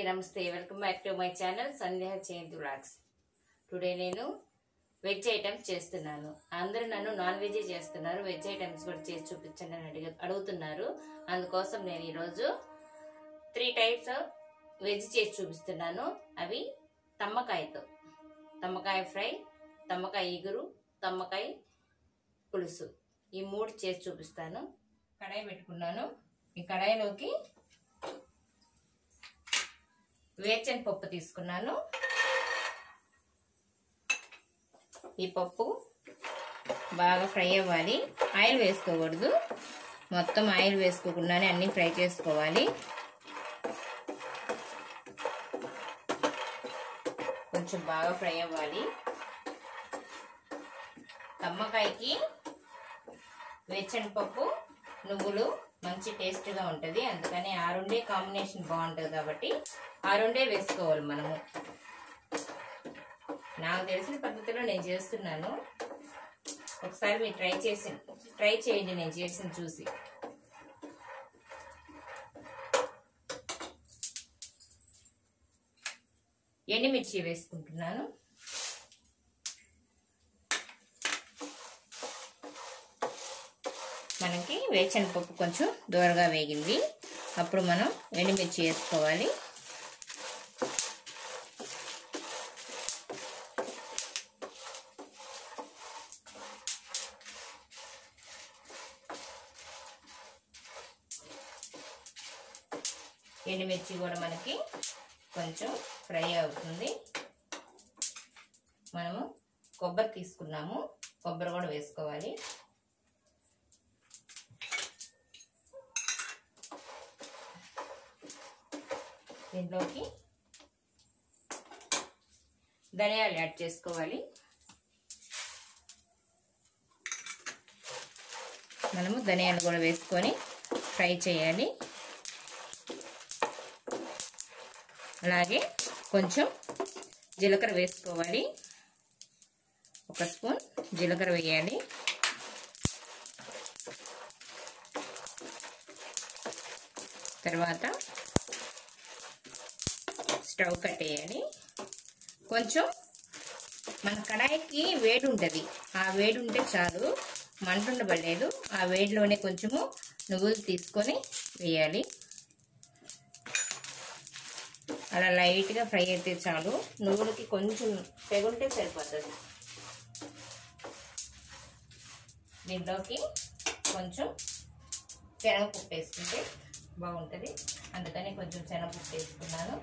నమస్తే welcome back to my channel Sandhya చేంతి blogs today నేను వెజ్ ఐటమ్స్ చేస్తున్నాను అందరూ నన్ను నాన్ వెజ్ చేస్తున్నారు వెజ్ ఐటమ్స్ కూడా చేసి చూపించండి అని అడిగ అడుగుతున్నారు అందుకోసం నేను ఈరోజు త్రీ టైప్స్ వెజ్ చేసి చూపిస్తున్నాను అవి తమ్మకాయతో తమ్మకాయ ఫ్రై తమ్మకాయ ఇగురు తమ్మకాయ పులుసు ఈ మూడు చేసి చూపిస్తాను కడాయి పెట్టుకున్నాను ఈ కడాయిలోకి వేచని పప్పు తీసుకున్నాను ఈ పప్పు బాగా ఫ్రై అవ్వాలి ఆయిల్ వేసుకోకూడదు మొత్తం ఆయిల్ వేసుకోకుండానే అన్నీ ఫ్రై చేసుకోవాలి కొంచెం బాగా ఫ్రై అవ్వాలి తమ్మకాయకి వేచని పప్పు నువ్వులు మంచి టేస్ట్గా ఉంటుంది అందుకని ఆ రెండే కాంబినేషన్ బాగుంటుంది కాబట్టి ఆ రెండే వేసుకోవాలి మనము నాకు తెలిసిన పద్ధతిలో నేను చేస్తున్నాను ఒకసారి మీరు ట్రై చేసి ట్రై చేయండి నేను చేసిన చూసి ఎండుమిర్చి వేసుకుంటున్నాను మనకి వేచని పప్పు కొంచెం దూరగా వేగింది అప్పుడు మనం ఎండుమిర్చి వేసుకోవాలి ఎండుమిర్చి కూడా మనకి కొంచెం ఫ్రై అవుతుంది మనము కొబ్బరి తీసుకున్నాము కొబ్బరి కూడా వేసుకోవాలి దీంట్లోకి ధనియాలు యాడ్ చేసుకోవాలి మనము ధనియాలు కూడా వేసుకొని ఫ్రై చేయాలి అలాగే కొంచెం జీలకర్ర వేసుకోవాలి ఒక స్పూన్ జీలకర్ర వేయాలి తర్వాత స్టవ్ కట్టేయాలి కొంచెం మన కడాయికి వేడి ఉంటుంది ఆ వేడి ఉంటే చాలు మంట ఉండబడలేదు ఆ వేడిలోనే కొంచెము నువ్వులు తీసుకొని వేయాలి అలా లైట్గా ఫ్రై అయితే చాలు నువ్వులకి కొంచెం తెగుంటే సరిపోతుంది దీంట్లోకి కొంచెం శనగపప్పు వేసుకుంటే బాగుంటుంది అందుకని కొంచెం శనగపప్పు వేసుకున్నాను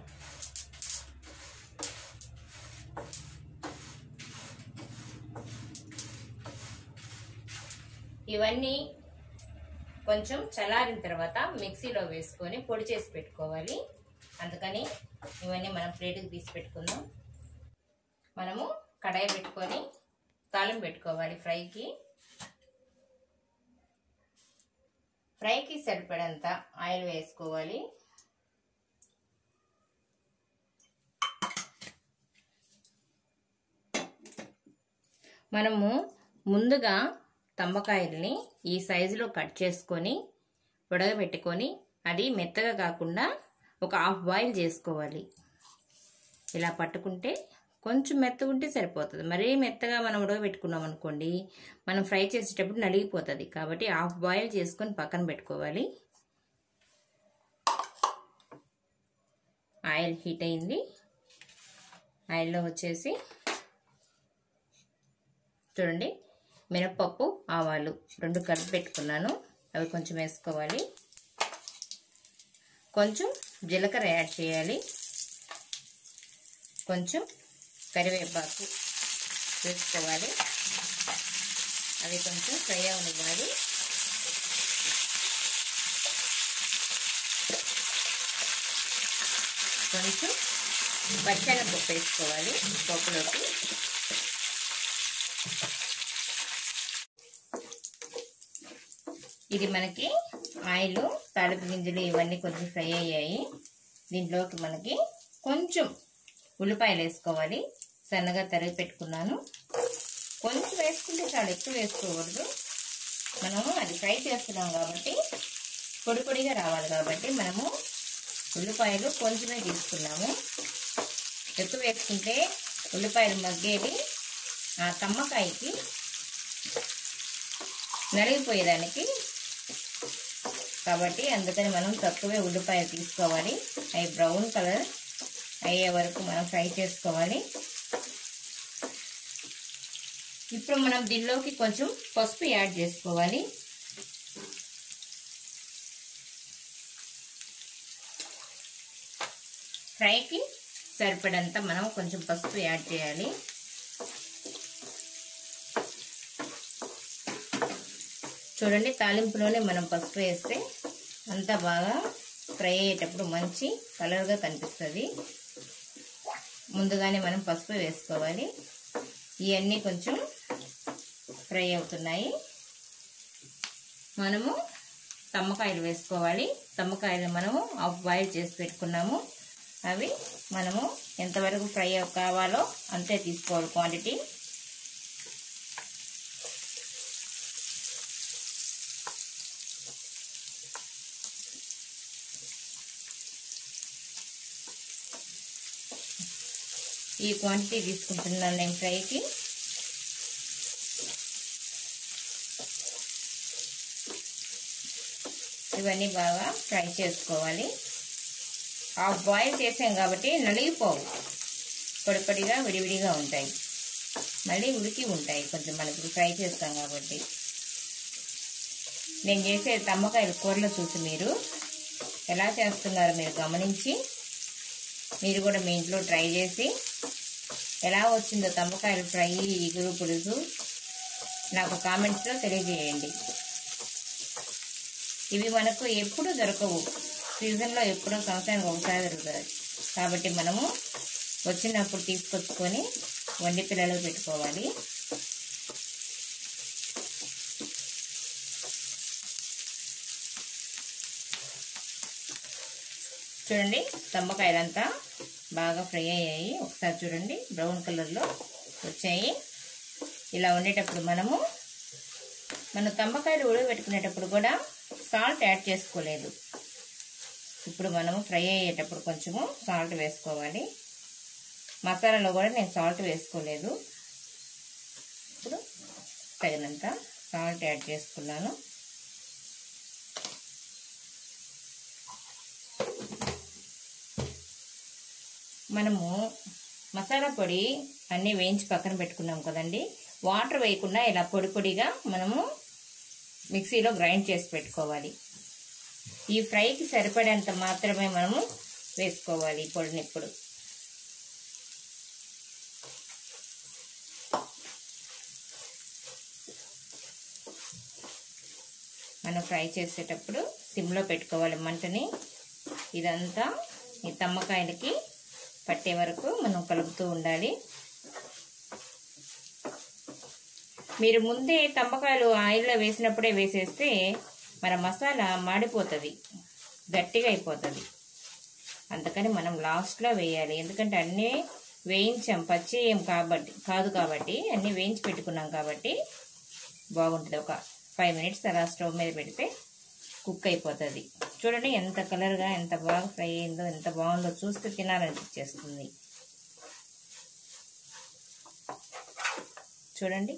ఇవన్నీ కొంచెం చల్లారిన తర్వాత మిక్సీలో వేసుకొని పొడి చేసి పెట్టుకోవాలి అందుకని ఇవన్నీ మనం ప్లేట్కి తీసి పెట్టుకుందాం మనము కడాయి పెట్టుకొని తాళం పెట్టుకోవాలి ఫ్రైకి ఫ్రైకి సరిపడంత ఆయిల్ వేసుకోవాలి మనము ముందుగా తమ్మకాయల్ని ఈ సైజులో కట్ చేసుకొని ఉడకబెట్టుకొని అది మెత్తగా కాకుండా ఒక హాఫ్ బాయిల్ చేసుకోవాలి ఇలా పట్టుకుంటే కొంచెం మెత్తగా ఉంటే సరిపోతుంది మరీ మెత్తగా మనం ఉడకబెట్టుకున్నాం అనుకోండి మనం ఫ్రై చేసేటప్పుడు నలిగిపోతుంది కాబట్టి హాఫ్ బాయిల్ చేసుకొని పక్కన పెట్టుకోవాలి ఆయిల్ హీట్ అయింది ఆయిల్లో వచ్చేసి చూడండి మినప్పప్పు ఆవాలు రెండు కలిపి పెట్టుకున్నాను అవి కొంచెం వేసుకోవాలి కొంచెం జీలకర్ర యాడ్ చేయాలి కొంచెం కరివేపాకు వేసుకోవాలి అవి కొంచెం ఫ్రై అవనివ్వాలి కొంచెం పచ్చనపప్పు వేసుకోవాలి పప్పులోకి ఇది మనకి ఆయిల్ తాలింపు గింజలు ఇవన్నీ కొంచెం ఫ్రై అయ్యాయి దీంట్లోకి మనకి కొంచెం ఉల్లిపాయలు వేసుకోవాలి సన్నగా తరిగి పెట్టుకున్నాను కొంచెం వేసుకుంటే చాలా ఎక్కువ వేసుకోకూడదు మనము అది ఫ్రై చేస్తున్నాం కాబట్టి పొడి పొడిగా రావాలి కాబట్టి మనము ఉల్లిపాయలు కొంచెమే తీసుకున్నాము ఎక్కువ వేసుకుంటే ఉల్లిపాయలు మగ్గేది ఆ తమ్మకాయకి నలిగిపోయేదానికి కాబట్టి అందుకని మనం తక్కువే ఉల్లిపాయలు తీసుకోవాలి అవి బ్రౌన్ కలర్ అయ్యే వరకు మనం ఫ్రై చేసుకోవాలి ఇప్పుడు మనం దీనిలోకి కొంచెం పసుపు యాడ్ చేసుకోవాలి ఫ్రైకి సరిపడంత మనం కొంచెం పసుపు యాడ్ చేయాలి చూడండి తాలింపులోనే మనం పసుపు వేస్తే అంతా బాగా ఫ్రై అయ్యేటప్పుడు మంచి కలర్గా కనిపిస్తుంది ముందుగానే మనం పసుపు వేసుకోవాలి ఇవన్నీ కొంచెం ఫ్రై అవుతున్నాయి మనము తమ్మకాయలు వేసుకోవాలి తమ్మకాయలు మనము హాఫ్ బాయిల్ చేసి పెట్టుకున్నాము అవి మనము ఎంతవరకు ఫ్రై కావాలో అంతే తీసుకోవాలి క్వాంటిటీ ఈ క్వాంటిటీ తీసుకుంటున్నాను నేను ఫ్రైకి ఇవన్నీ బాగా ఫ్రై చేసుకోవాలి హాఫ్ బాయిల్ చేసాం కాబట్టి నలిగిపోవు పొడి పొడిగా విడివిడిగా ఉంటాయి మళ్ళీ ఉడికి ఉంటాయి కొంచెం మనకి ఫ్రై చేస్తాం కాబట్టి నేను చేసే తమ్మకాయల కూరలు చూసి మీరు ఎలా చేస్తున్నారో మీరు గమనించి మీరు కూడా మీ ఇంట్లో ట్రై చేసి ఎలా వచ్చిందో తమ్మకాయలు ఫ్రై ఇగురు పులుసు నాకు కామెంట్స్లో తెలియజేయండి ఇవి మనకు ఎప్పుడు దొరకవు సీజన్లో ఎప్పుడో సంవత్సరానికి ఒకసారి దొరుకుతుంది కాబట్టి మనము వచ్చినప్పుడు తీసుకొచ్చుకొని వండి పిల్లలకు పెట్టుకోవాలి చూడండి తమ్మకాయలంతా బాగా ఫ్రై అయ్యాయి ఒకసారి చూడండి బ్రౌన్ కలర్లో వచ్చాయి ఇలా ఉండేటప్పుడు మనము మన తమ్మకాయలు ఉడకబెట్టుకునేటప్పుడు కూడా సాల్ట్ యాడ్ చేసుకోలేదు ఇప్పుడు మనము ఫ్రై అయ్యేటప్పుడు కొంచెము సాల్ట్ వేసుకోవాలి మసాలాలో కూడా నేను సాల్ట్ వేసుకోలేదు ఇప్పుడు తగినంత సాల్ట్ యాడ్ చేసుకున్నాను మనము మసాలా పొడి అన్నీ వేయించి పక్కన పెట్టుకున్నాం కదండి వాటర్ వేయకుండా ఇలా పొడి పొడిగా మనము మిక్సీలో గ్రైండ్ చేసి పెట్టుకోవాలి ఈ ఫ్రైకి సరిపడేంత మాత్రమే మనము వేసుకోవాలి ఈ పొడిని ఇప్పుడు మనం ఫ్రై చేసేటప్పుడు సిమ్లో పెట్టుకోవాలి మంటని ఇదంతా ఈ తమ్మకాయలకి పట్టే వరకు మనం కలుపుతూ ఉండాలి మీరు ముందే తమ్మకాయలు ఆయిల్లో వేసినప్పుడే వేసేస్తే మన మసాలా మాడిపోతుంది గట్టిగా అయిపోతుంది అందుకని మనం లాస్ట్లో వేయాలి ఎందుకంటే అన్నీ వేయించాం పచ్చి ఏం కాబట్టి కాదు కాబట్టి అన్నీ వేయించి పెట్టుకున్నాం కాబట్టి బాగుంటుంది ఒక ఫైవ్ మినిట్స్ అలా స్టవ్ మీద పెడితే కుక్ అయిపోతుంది చూడండి ఎంత కలర్గా ఎంత బాగా ఫ్రై అయిందో ఎంత బాగుందో చూస్తే తినాలనిపించేస్తుంది చూడండి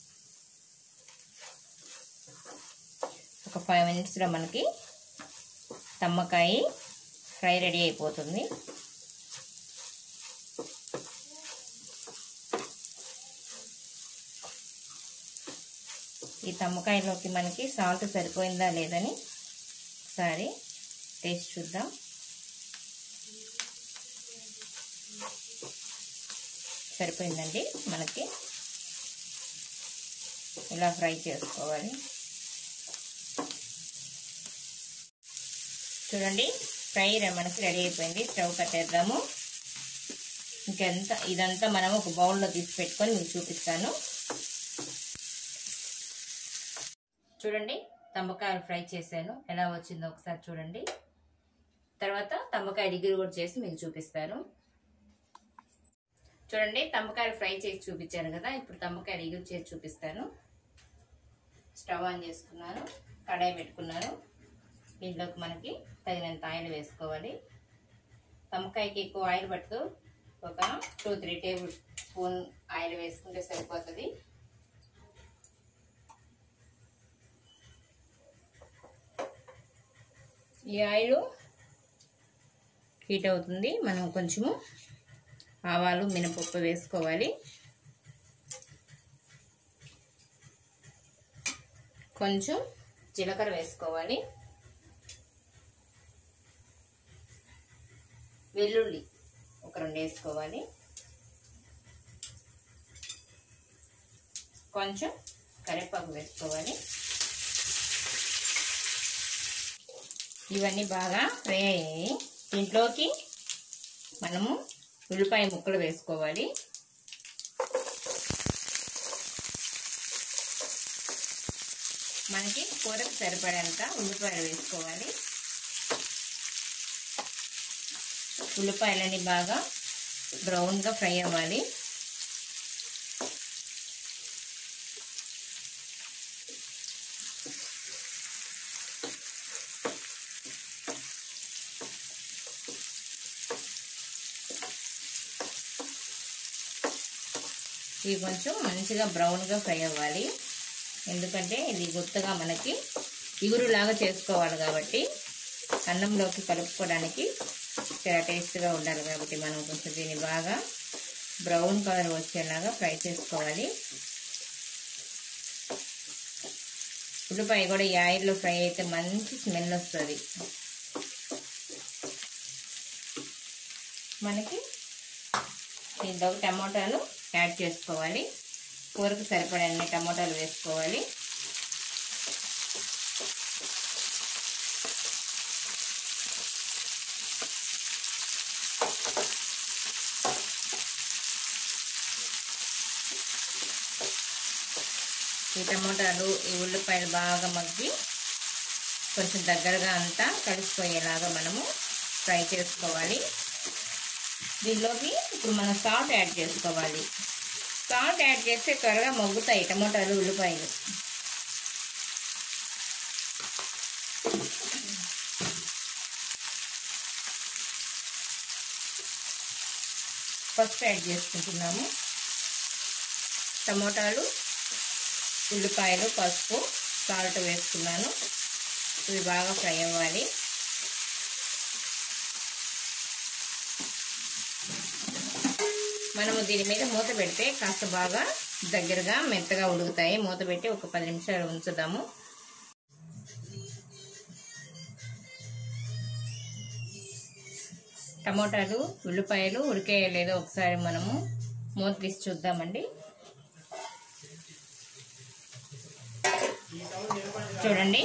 ఒక ఫైవ్ మినిట్స్లో మనకి తమ్మకాయ ఫ్రై రెడీ అయిపోతుంది ఈ తమ్మకాయలోకి మనకి సాల్ట్ సరిపోయిందా లేదని ఒకసారి టేస్ట్ చూద్దాం సరిపోయిందండి మనకి ఇలా ఫ్రై చేసుకోవాలి చూడండి ఫ్రై మనకి రెడీ అయిపోయింది స్టవ్ కట్టేద్దాము ఇంకెంత ఇదంతా మనం ఒక బౌల్లో తీసి పెట్టుకొని మీకు చూపిస్తాను చూడండి తమ్మకాయలు ఫ్రై చేశాను ఎలా వచ్చిందో ఒకసారి చూడండి తర్వాత తమ్మకాయ డిగ్రీ కూడా చేసి మీకు చూపిస్తాను చూడండి తమ్మకాయలు ఫ్రై చేసి చూపించాను కదా ఇప్పుడు తమ్మకాయ డిగ్రీ చేసి చూపిస్తాను స్టవ్ ఆన్ చేసుకున్నాను కడాయి పెట్టుకున్నాను దీంట్లోకి మనకి తగినంత ఆయిల్ వేసుకోవాలి తమ్మకాయకి ఎక్కువ ఆయిల్ పట్టదు ఒక two three tablespoon oil వేసుకుంటే సరిపోతుంది ఈ ఆయిల్ హీట్ అవుతుంది మనం కొంచెము ఆవాలు మినపప్పు వేసుకోవాలి కొంచెం జీలకర్ర వేసుకోవాలి వెల్లుల్లి ఒక రెండు వేసుకోవాలి కొంచెం కరివేపాకు వేసుకోవాలి ఇవన్నీ బాగా ఫ్రై అయ్యాయి దీంట్లోకి మనము ఉల్లిపాయ ముక్కలు వేసుకోవాలి మనకి కూరకు సరిపడేంత ఉల్లిపాయలు వేసుకోవాలి ఉల్లిపాయలని బాగా బ్రౌన్గా ఫ్రై అవ్వాలి ఇవి కొంచెం మంచిగా బ్రౌన్గా ఫ్రై అవ్వాలి ఎందుకంటే ఇది గుత్తగా మనకి ఇగురులాగా చేసుకోవాలి కాబట్టి అన్నంలోకి కలుపుకోవడానికి చాలా టేస్ట్గా ఉండాలి కాబట్టి మనం కొంచెం దీన్ని బాగా బ్రౌన్ కలర్ వచ్చేలాగా ఫ్రై చేసుకోవాలి ఉల్లిపాయ కూడా ఈ ఆయిల్లో ఫ్రై అయితే మంచి స్మెల్ వస్తుంది మనకి దీంట్లో టమాటాలు యాడ్ చేసుకోవాలి కూరకు సరిపడే అన్ని టమాటాలు వేసుకోవాలి ఈ టమాటాలు ఈ ఉల్లిపాయలు బాగా మగ్గి కొంచెం దగ్గరగా అంతా కలిసిపోయేలాగా మనము ఫ్రై చేసుకోవాలి దీనిలోకి ఇప్పుడు మనం సాల్ట్ యాడ్ చేసుకోవాలి సాల్ట్ యాడ్ చేస్తే త్వరగా మగ్గుతాయి టమాటాలు ఉల్లిపాయలు పసుపు యాడ్ చేసుకుంటున్నాము టమోటాలు ఉల్లిపాయలు పసుపు సాల్ట్ వేసుకున్నాను ఇవి బాగా ఫ్రై అవ్వాలి మనము దీని మీద మూత పెడితే కాస్త బాగా దగ్గరగా మెత్తగా ఉడుకుతాయి మూత పెట్టి ఒక పది నిమిషాలు ఉంచుదాము టమోటాలు ఉల్లిపాయలు ఉడికేయలేదో ఒకసారి మనము మూత తీసి చూద్దామండి చూడండి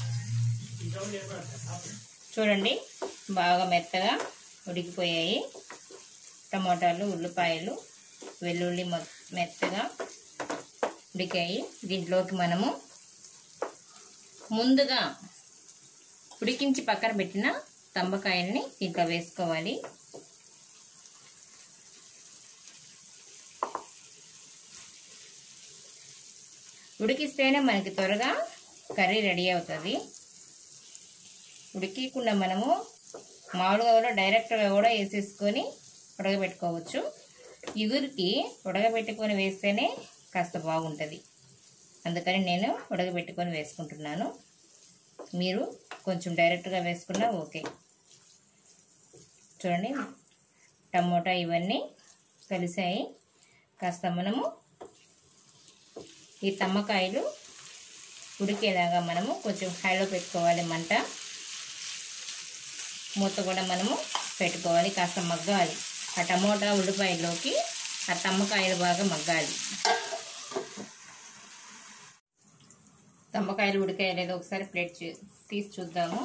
చూడండి బాగా మెత్తగా ఉడికిపోయాయి టమోటాలు ఉల్లిపాయలు వెల్లుల్లి మెత్తగా ఉడికాయి దీంట్లోకి మనము ముందుగా ఉడికించి పక్కన పెట్టిన తంబకాయల్ని దీంట్లో వేసుకోవాలి ఉడికిస్తేనే మనకి త్వరగా కర్రీ రెడీ అవుతుంది ఉడికికుండా మనము మామూలుగా కూడా డైరెక్ట్గా కూడా వేసేసుకొని ఉడకబెట్టుకోవచ్చు ఇగురికి ఉడకబెట్టుకొని వేస్తేనే కాస్త బాగుంటుంది అందుకని నేను ఉడకబెట్టుకొని వేసుకుంటున్నాను మీరు కొంచెం డైరెక్ట్గా వేసుకున్నా ఓకే చూడండి టమోటా ఇవన్నీ కలిసాయి కాస్త మనము ఈ తమ్మకాయలు ఉడికేలాగా మనము కొంచెం హైలో పెట్టుకోవాలి మంట మూత కూడా మనము పెట్టుకోవాలి కాస్త మగ్గాలి ఆ టమోటా ఉల్లిపాయలోకి ఆ తమ్మకాయలు బాగా మగ్గాలి తమ్మకాయలు ఉడికాయలేదో ఒకసారి ప్లేట్ తీసి చూద్దాము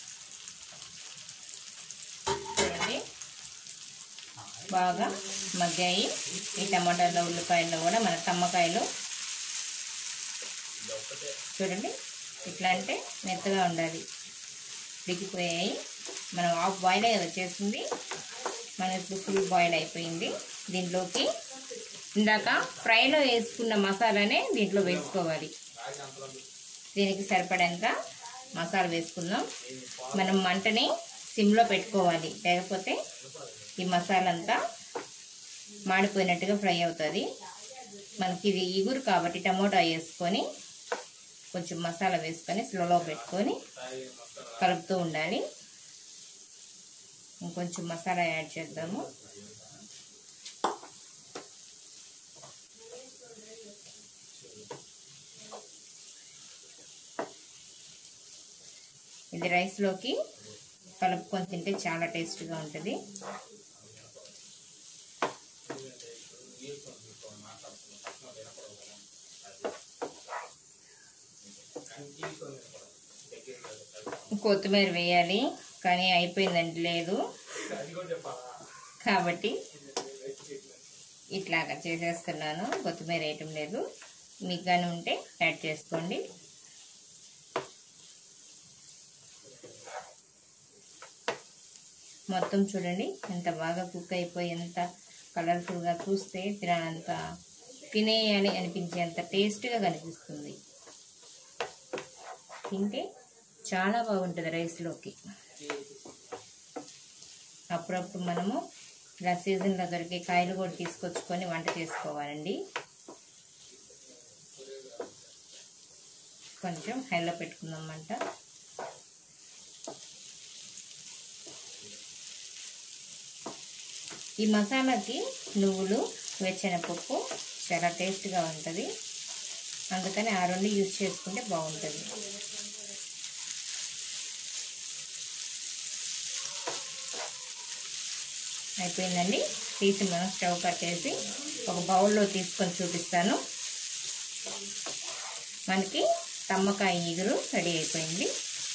చూడండి బాగా మగ్గాయి ఈ టమాటాలో ఉల్లిపాయల్లో కూడా మన తమ్మకాయలు చూడండి ఇట్లా అంటే మెత్తగా ఉండాలి ఉడికిపోయాయి మనం హాఫ్ బాయిల్ వచ్చేసింది మన ఇప్పుడు ఫుల్ బాయిల్ అయిపోయింది దీంట్లోకి ఇందాక ఫ్రైలో వేసుకున్న మసాలానే దీంట్లో వేసుకోవాలి దీనికి సరిపడంత మసాలా వేసుకుందాం మనం మంటని సిమ్లో పెట్టుకోవాలి లేకపోతే ఈ మసాలా అంతా మాడిపోయినట్టుగా ఫ్రై అవుతుంది మనకి ఇది ఇగురు కాబట్టి టమోటా వేసుకొని కొంచెం మసాలా వేసుకొని స్లోలో పెట్టుకొని కలుపుతూ ఉండాలి ఇంకొంచెం మసాలా యాడ్ చేద్దాము ఇది రైస్లోకి కలుపుకొని తింటే చాలా టేస్ట్గా ఉంటుంది కొత్తిమీర వేయాలి కానీ అయిపోయిందంటే లేదు కాబట్టి ఇట్లాగా చేసేస్తున్నాను కొత్తిమీర వేయటం లేదు మీకు కానీ ఉంటే యాడ్ చేసుకోండి మొత్తం చూడండి ఎంత బాగా కుక్ అయిపోయి ఎంత కలర్ఫుల్గా చూస్తే తినంత తినేయాలి అనిపించేంత టేస్ట్గా కనిపిస్తుంది తింటే చాలా బాగుంటుంది రైస్లోకి అప్పుడప్పుడు మనము ఇలా సీజన్లో దొరికే కాయలు కూడా తీసుకొచ్చుకొని వంట చేసుకోవాలండి కొంచెం హైలో పెట్టుకుందాం మంట ఈ మసాలాకి నువ్వులు వెచ్చనపప్పు చాలా టేస్ట్గా ఉంటుంది అందుకని ఆ రెండు యూజ్ చేసుకుంటే బాగుంటుంది అయిపోయిందండి తీసి మనం స్టవ్ కట్టేసి ఒక బౌల్లో తీసుకొని చూపిస్తాను మనకి తమ్మకాయ ఈగురు రెడీ అయిపోయింది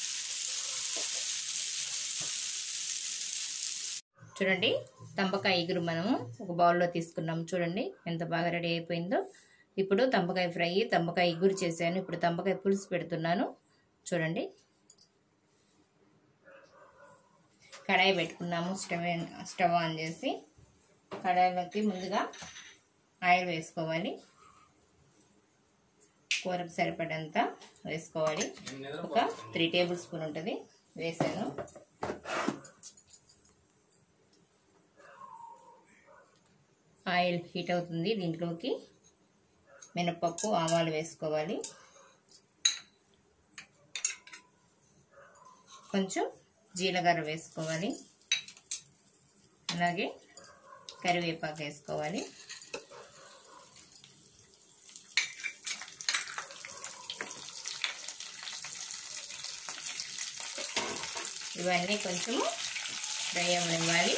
చూడండి తంపకాయ ఎగురు మనము ఒక బౌల్లో తీసుకున్నాం చూడండి ఎంత బాగా రెడీ అయిపోయిందో ఇప్పుడు తంపకాయ ఫ్రై తంపకాయ ఎగురు చేశాను ఇప్పుడు తంపకాయ పులుసు పెడుతున్నాను చూడండి కడాయి పెట్టుకున్నాము స్టవ్ స్టవ్ ఆన్ చేసి కడాయిలోకి ముందుగా ఆయిల్ వేసుకోవాలి కూరకు సరిపడంత వేసుకోవాలి ఒక త్రీ టేబుల్ స్పూన్ ఉంటుంది వేసాను ఆయిల్ హీట్ అవుతుంది దీంట్లోకి మినపప్పు ఆవాలు వేసుకోవాలి కొంచెం జీలకర్ర వేసుకోవాలి అలాగే కరివేపాకు వేసుకోవాలి ఇవన్నీ కొంచెము ఫ్రై అవ్వనివ్వాలి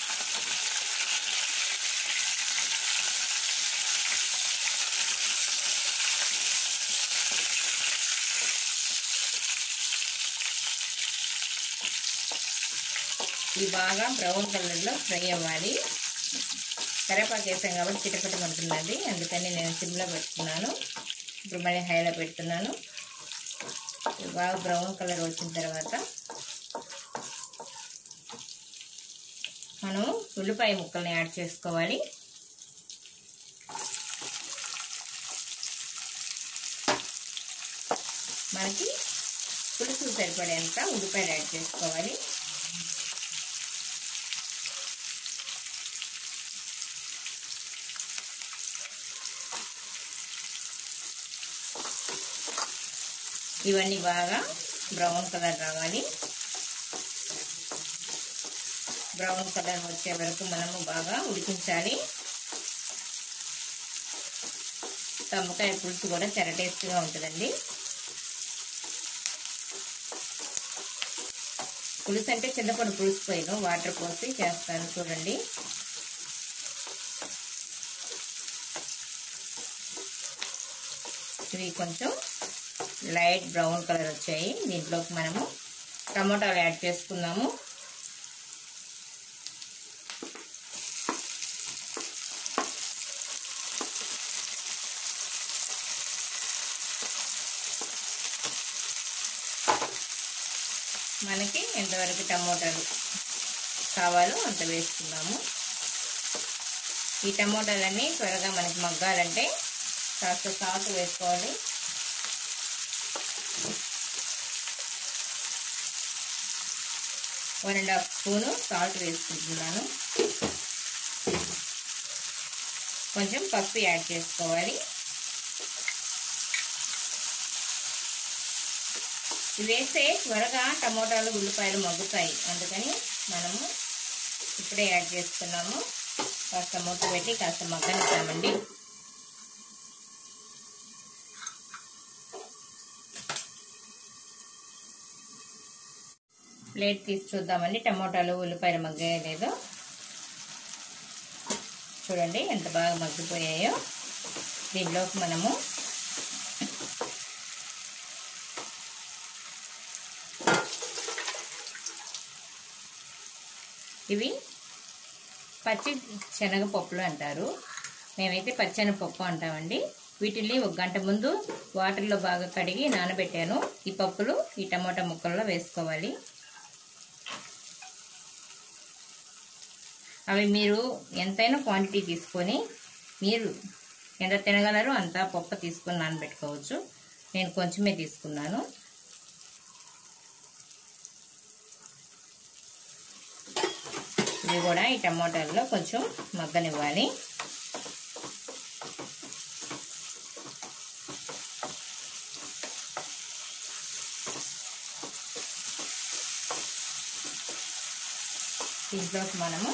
ఇవి బాగా బ్రౌన్ కలర్లో ఫ్రై అవ్వాలి కరేపాకు వేసాం కాబట్టి చిటపటమంటున్నది అందుకని నేను సిమ్లో పెట్టుకున్నాను ఇప్పుడు మళ్ళీ హైలో పెడుతున్నాను ఇవి బాగా బ్రౌన్ కలర్ వచ్చిన తర్వాత మనం ఉల్లిపాయ ముక్కల్ని యాడ్ చేసుకోవాలి మనకి పులుసు సరిపడేంత ఉల్లిపాయలు యాడ్ చేసుకోవాలి ఇవన్నీ బాగా బ్రౌన్ కలర్ రావాలి బ్రౌన్ కలర్ వచ్చే వరకు మనము బాగా ఉడికించాలి తమ్మకాయ పులుసు కూడా చాలా టేస్ట్గా ఉంటుందండి పులుసు అంటే చింతపండు పులుసు పోయిన వాటర్ పోసి చేస్తాను చూడండి ఇవి కొంచెం లైట్ బ్రౌన్ కలర్ వచ్చాయి దీంట్లోకి మనము టమోటాలు యాడ్ చేసుకుందాము మనకి ఎంతవరకు టమోటాలు కావాలో అంత వేసుకుందాము ఈ టమోటాలన్నీ త్వరగా మనకి మగ్గాలంటే కాస్త సాల్ట్ వేసుకోవాలి one and half spoon salt వేసుకుంటున్నాను కొంచెం పసుపు యాడ్ చేసుకోవాలి ఇవి వేస్తే త్వరగా టమోటాలు ఉల్లిపాయలు మగ్గుతాయి అందుకని మనము ఇప్పుడే యాడ్ చేసుకున్నాము కాస్త మూత పెట్టి కాస్త మగ్గనిస్తామండి ప్లేట్ తీసి చూద్దామండి టమోటాలు ఉల్లిపాయలు మగ్గలేదో చూడండి ఎంత బాగా మగ్గిపోయాయో దీనిలోకి మనము ఇవి పచ్చి శనగపప్పులు అంటారు మేమైతే పచ్చెనపప్పు అంటామండి వీటిని ఒక గంట ముందు వాటర్లో బాగా కడిగి నానబెట్టాను ఈ పప్పులు ఈ టమోటా ముక్కల్లో వేసుకోవాలి అవి మీరు ఎంతైనా క్వాంటిటీ తీసుకొని మీరు ఎంత తినగలరో అంత పప్పు తీసుకొని నానబెట్టుకోవచ్చు నేను కొంచెమే తీసుకున్నాను ఇవి కూడా ఈ టమోటాల్లో కొంచెం మగ్గనివ్వాలి దీంట్లోకి మనము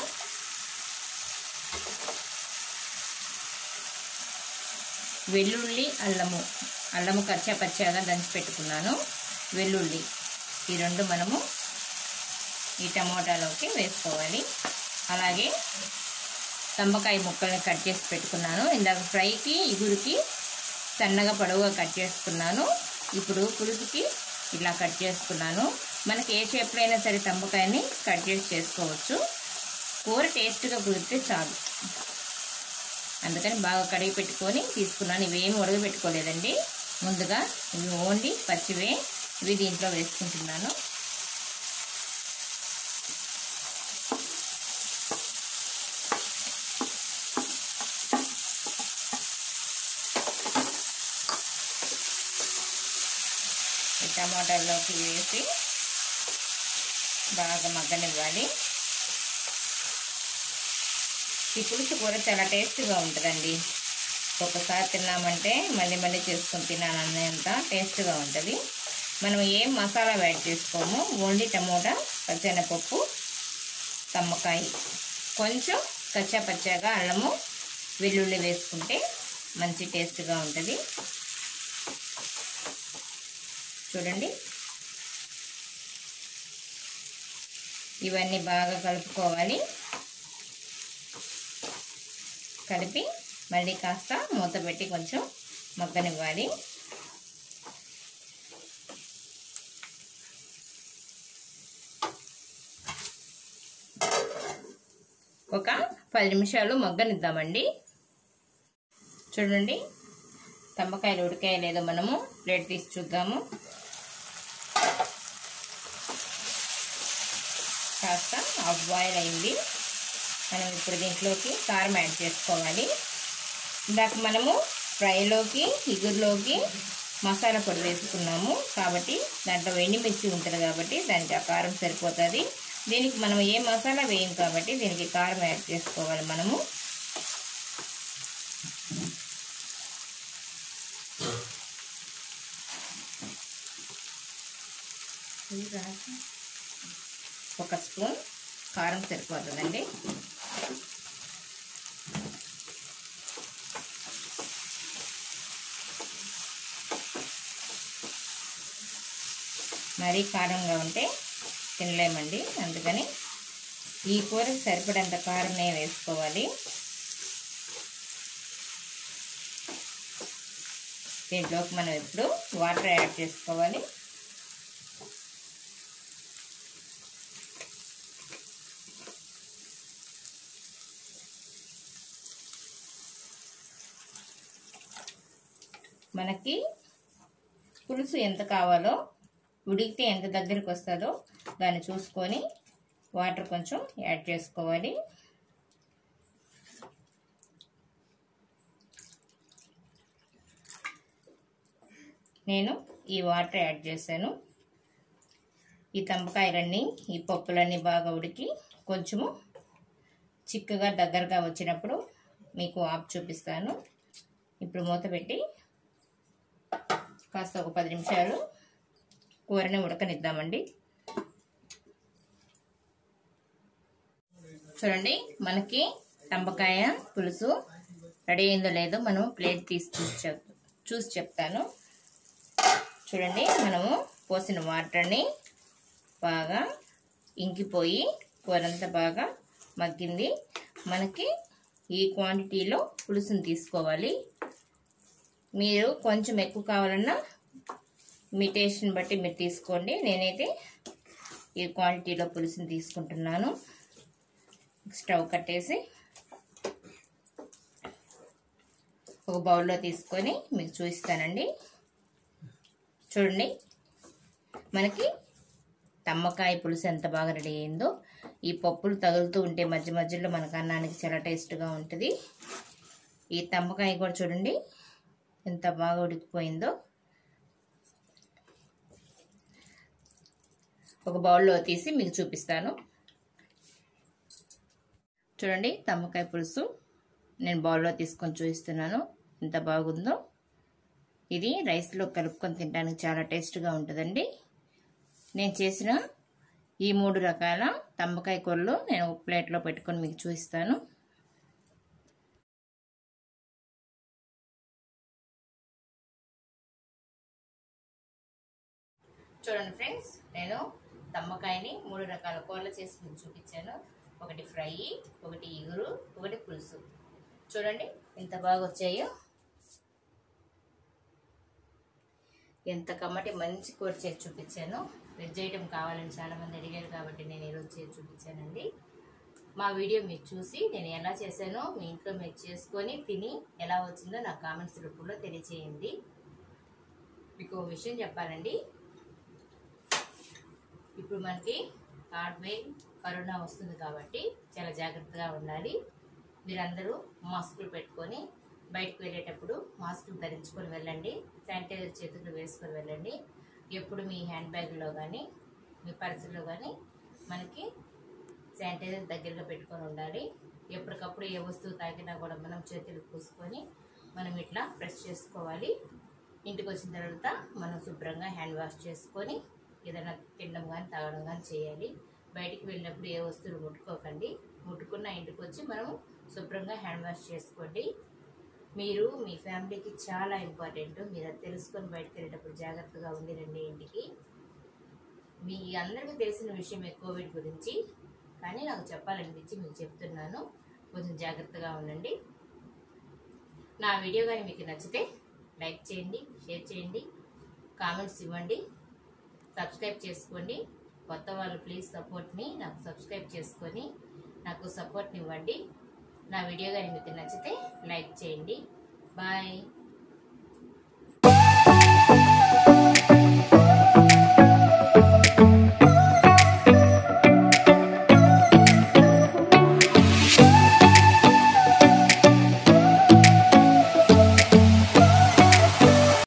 వెల్లుల్లి అల్లము అల్లము కచ్చా పచ్చాగా దంచి పెట్టుకున్నాను వెల్లుల్లి ఈ రెండు మనము ఈ టమోటాలోకి వేసుకోవాలి అలాగే తంబకాయ ముక్కల్ని కట్ చేసి పెట్టుకున్నాను ఇందాక ఫ్రైకి ఇగురికి సన్నగా పొడవుగా కట్ చేసుకున్నాను ఇప్పుడు పులుసుకి ఇలా కట్ చేసుకున్నాను మనకి ఏ షేప్లో అయినా సరే తంబకాయని కట్ చేసి చేసుకోవచ్చు కూర టేస్ట్గా కుదిరితే చాలు అందుకని బాగా కడిగి పెట్టుకొని తీసుకున్నాను ఇవేమి ఉడకబెట్టుకోలేదండి ముందుగా ఇవి ఓన్లీ పచ్చివే ఇవి దీంట్లో వేసుకుంటున్నాను ఈ టమాటాల్లోకి వేసి బాగా మగ్గనివ్వాలి ఈ పులుసు కూర చాలా టేస్ట్గా ఉంటుందండి ఒకసారి తిన్నామంటే మళ్ళీ మళ్ళీ చేసుకొని తినాలనేంత టేస్ట్గా ఉంటుంది మనం ఏం మసాలా యాడ్ చేసుకోము ఓన్లీ టమోటా పచ్చెనపప్పు తమ్మకాయ కొంచెం కచ్చా పచ్చాగా అల్లము వెల్లుల్లి వేసుకుంటే మంచి టేస్ట్గా ఉంటుంది చూడండి ఇవన్నీ బాగా కలుపుకోవాలి కలిపి మళ్ళీ కాస్త మూత పెట్టి కొంచెం మగ్గనివ్వాలి ఒక పది నిమిషాలు మగ్గనిద్దామండి చూడండి తమ్మకాయలు ఉడికాయ లేదో మనము ప్లేట్ తీసి చూద్దాము కాస్త హాఫ్ బాయిల్ అయింది మనం ఇప్పుడు దీంట్లోకి కారం యాడ్ చేసుకోవాలి ఇందాక మనము ఫ్రైలోకి ఇగురులోకి మసాలా పొడి వేసుకున్నాము కాబట్టి దాంట్లో ఎండుమిర్చి ఉంటుంది కాబట్టి దానికి ఆ కారం సరిపోతుంది దీనికి మనం ఏ మసాలా వేయం కాబట్టి దీనికి కారం యాడ్ చేసుకోవాలి మనము ఒక స్పూన్ కారం సరిపోతుందండి మరీ కారంగా ఉంటే తినలేమండి అందుకని ఈ కూరకు సరిపడంత కారమే వేసుకోవాలి దీంట్లోకి మనం ఇప్పుడు వాటర్ యాడ్ చేసుకోవాలి మనకి పులుసు ఎంత కావాలో ఉడికితే ఎంత దగ్గరికి వస్తుందో దాన్ని చూసుకొని వాటర్ కొంచెం యాడ్ చేసుకోవాలి నేను ఈ వాటర్ యాడ్ చేశాను ఈ తంపకాయలన్నీ ఈ పప్పులన్నీ బాగా ఉడికి కొంచెము చిక్కగా దగ్గరగా వచ్చినప్పుడు మీకు ఆప్ చూపిస్తాను ఇప్పుడు మూత పెట్టి కాస్త ఒక పది నిమిషాలు కూరని ఉడకనిద్దామండి చూడండి మనకి తంపకాయ పులుసు రెడీ అయిందో లేదో మనం ప్లేట్ తీసి చూసి చెప్ చూసి చెప్తాను చూడండి మనము పోసిన వాటర్ని బాగా ఇంకిపోయి కూరంతా బాగా మగ్గింది మనకి ఈ క్వాంటిటీలో పులుసుని తీసుకోవాలి మీరు కొంచెం ఎక్కువ కావాలన్నా మీ టేస్ట్ని బట్టి మీరు తీసుకోండి నేనైతే ఈ క్వాంటిటీలో పులుసుని తీసుకుంటున్నాను స్టవ్ కట్టేసి ఒక బౌల్లో తీసుకొని మీకు చూపిస్తానండి చూడండి మనకి తమ్మకాయ పులుసు ఎంత బాగా రెడీ అయిందో ఈ పప్పులు తగులుతూ ఉంటే మధ్య మధ్యలో మనకు అన్నానికి చాలా టేస్ట్గా ఉంటుంది ఈ తమ్మకాయ కూడా చూడండి ఎంత బాగా ఉడికిపోయిందో ఒక బౌల్లో తీసి మీకు చూపిస్తాను చూడండి తమ్మకాయ పులుసు నేను బౌల్లో తీసుకొని చూపిస్తున్నాను ఎంత బాగుందో ఇది రైస్లో కలుపుకొని తినడానికి చాలా టేస్ట్గా ఉంటుందండి నేను చేసిన ఈ మూడు రకాల తమ్మకాయ కూరలు నేను ఒక ప్లేట్లో పెట్టుకొని మీకు చూపిస్తాను చూడండి ఫ్రెండ్స్ నేను తమ్మకాయని మూడు రకాల కూరలు చేసి మీకు చూపించాను ఒకటి ఫ్రై ఒకటి ఇగురు ఒకటి పులుసు చూడండి ఎంత బాగా వచ్చాయో ఎంత కమ్మటి మంచి కూర చేసి చూపించాను వెజ్ ఐటెం కావాలని చాలామంది అడిగారు కాబట్టి నేను ఈరోజు చేసి చూపించానండి మా వీడియో మీరు చూసి నేను ఎలా చేశానో మీ ఇంట్లో మీరు చేసుకొని తిని ఎలా వచ్చిందో నా కామెంట్స్ రూపంలో తెలియచేయండి మీకు ఒక విషయం చెప్పాలండి ఇప్పుడు మనకి థర్డ్ వేవ్ కరోనా వస్తుంది కాబట్టి చాలా జాగ్రత్తగా ఉండాలి మీరందరూ మాస్కులు పెట్టుకొని బయటకు వెళ్ళేటప్పుడు మాస్కులు ధరించుకొని వెళ్ళండి శానిటైజర్ చేతులు వేసుకొని వెళ్ళండి ఎప్పుడు మీ హ్యాండ్ బ్యాగ్లో కానీ మీ పర్సులో కానీ మనకి శానిటైజర్ దగ్గరగా పెట్టుకొని ఉండాలి ఎప్పటికప్పుడు ఏ వస్తువు తాకినా కూడా మనం చేతులు పూసుకొని మనం ఇట్లా ప్రెస్ చేసుకోవాలి ఇంటికి వచ్చిన తర్వాత మనం శుభ్రంగా హ్యాండ్ వాష్ చేసుకొని ఏదైనా తినడం కానీ తాగడం కానీ చేయాలి బయటికి వెళ్ళినప్పుడు ఏ వస్తువులు ముట్టుకోకండి ముట్టుకున్న ఇంటికి వచ్చి మనం శుభ్రంగా హ్యాండ్ వాష్ చేసుకోండి మీరు మీ ఫ్యామిలీకి చాలా ఇంపార్టెంట్ మీరు అది తెలుసుకొని బయటకు వెళ్ళేటప్పుడు జాగ్రత్తగా ఉండి రండి ఇంటికి మీ అందరికీ తెలిసిన విషయమే కోవిడ్ గురించి కానీ నాకు చెప్పాలనిపించి మీకు చెప్తున్నాను కొంచెం జాగ్రత్తగా ఉండండి నా వీడియో కానీ మీకు నచ్చితే లైక్ చేయండి షేర్ చేయండి కామెంట్స్ ఇవ్వండి సబ్స్క్రైబ్ చేసుకోండి కొత్త వాళ్ళు ప్లీజ్ సపోర్ట్ని నాకు సబ్స్క్రైబ్ చేసుకొని నాకు సపోర్ట్ని ఇవ్వండి నా వీడియో కానీ మీకు నచ్చితే లైక్ చేయండి బాయ్